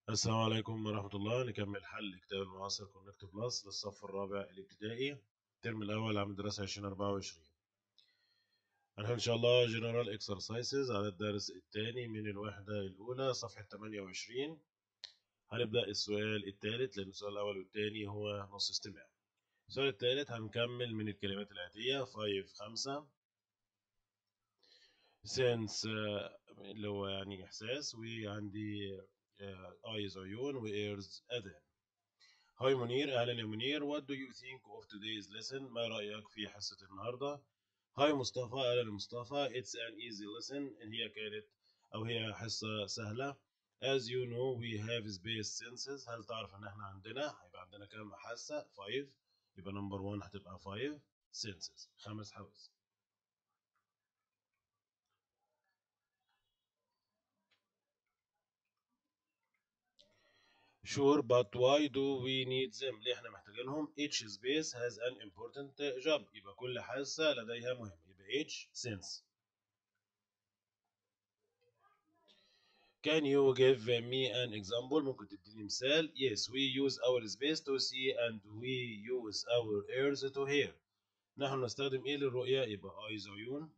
السلام عليكم ورحمة الله نكمل حل كتاب المعاصر كونكت بلس للصف الرابع الابتدائي الترم الأول عام الدراسة 2024 هنحل إن شاء الله جنرال اكسرسايزز على الدرس الثاني من الوحدة الأولى صفحة 28 هنبدأ السؤال الثالث لأن السؤال الأول والثاني هو نص استماع السؤال الثالث هنكمل من الكلمات الآتية 5 5 since اللي هو يعني إحساس وعندي eyes عيون و ears أذان هاي منير أهلا يا منير what do you think of today's lesson ما رأيك في حصة النهاردة هاي مصطفى أهلا مصطفى it's an easy lesson إن هي كانت أو هي حصة سهلة as you know we have space senses هل تعرف إن إحنا عندنا هيبقى عندنا كام حاسة 5 يبقى نمبر 1 هتبقى 5 senses خمس حواس Sure, but why do we need them؟ ليه احنا محتاجينهم؟ Each space has an important job. يبقى كل حاسة لديها مهمة. يبقى each sense. Can you give me an example؟ ممكن تديني مثال؟ Yes, we use our space to see and we use our ears to hear. نحن نستخدم ايه للرؤية؟ يبقى eyes عيون.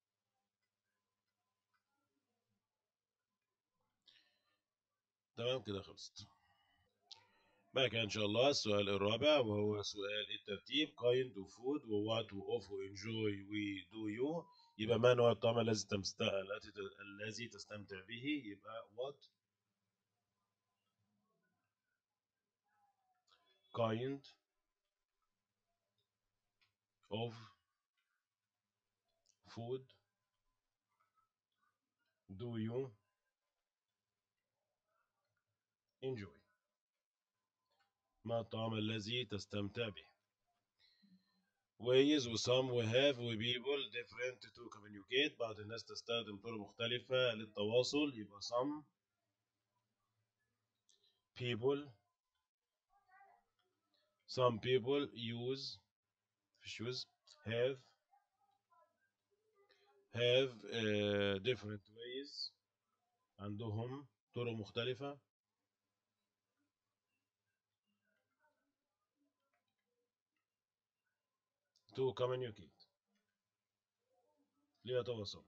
تمام كده خلصت. بقى كده ان شاء الله السؤال الرابع وهو سؤال الترتيب kind of food و what و of و enjoy و do you يبقى ما نوع الطعام الذي تستمتع الذي تستمتع به يبقى what kind of food do you enjoy ما الطعام الذي تستمتع به ways و some و have و people different to communicate بعض الناس تستخدم طرق مختلفة للتواصل يبقى some people some people use مفيش use have have uh, different ways عندهم طرق مختلفة to communicate ليتواصل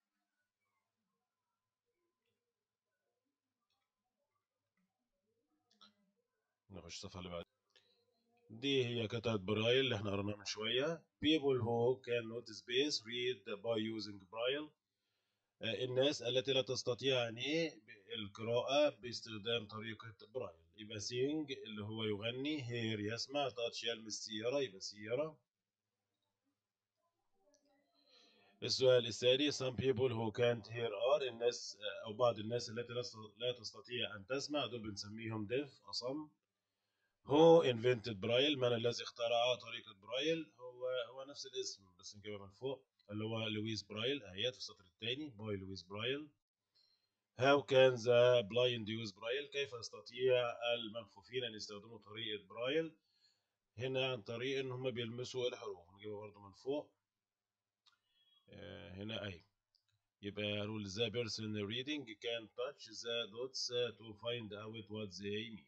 نخش الصفحة اللي بعد دي هي قطعة برايل اللي احنا قريناها من شوية people who can not space read by using braille آه، الناس التي لا تستطيع يعني ايه القراءة باستخدام طريقة برايل يبقى سينج اللي هو يغني هير يسمع تاتش يلمس سيارة يبقى سيارة السؤال الثاني some people who can't hear are الناس أو بعض الناس التي لا تستطيع أن تسمع دول بنسميهم deaf أصم who invented برايل من الذي اخترع طريقة برايل هو هو نفس الاسم بس نجيبها من فوق اللي هو لويس برايل اهيت في السطر الثاني باي لويس برايل How can the blind use برايل كيف يستطيع المكفوفين أن يستخدموا طريقة برايل هنا عن طريق إن هم بيلمسوا الحروف نجيبها برضو من فوق هنا اهي يبقى rule the person reading can touch the dots to find out what they mean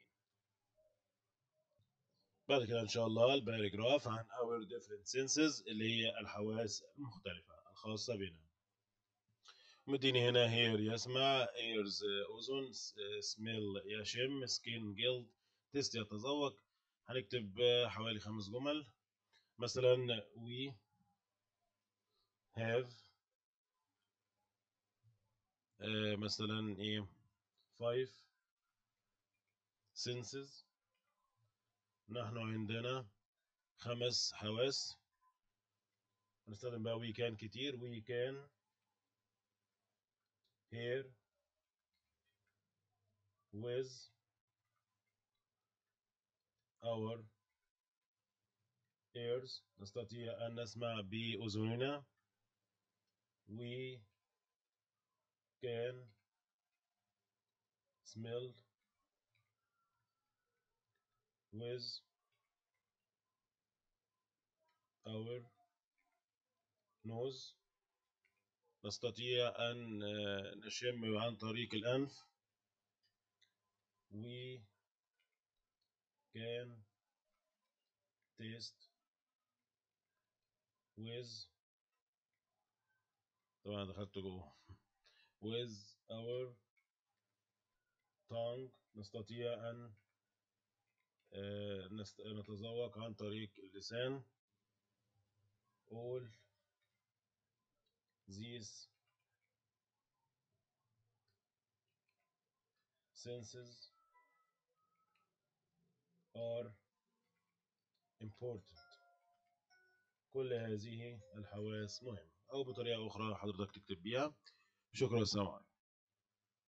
بعد كده ان شاء الله الباراجراف عن our different senses اللي هي الحواس المختلفة الخاصة بنا مديني هنا hear يسمع ears أذن smell يشم skin جلد تست يتذوق هنكتب حوالي خمس جمل مثلا we have آه مثلا ايه five senses نحن عندنا خمس حواس هنستخدم بقى we can كتير we can hear with our ears نستطيع أن نسمع بأذننا we can smell with our nose نستطيع أن نشم عن طريق الأنف we can taste with طبعا دخلت جوه with our tongue نستطيع أن آه، نست- نتذوق عن طريق اللسان all these senses are important كل هذه الحواس مهمة أو بطريقة أخرى حضرتك تكتب بيها شكرا والسلام عليكم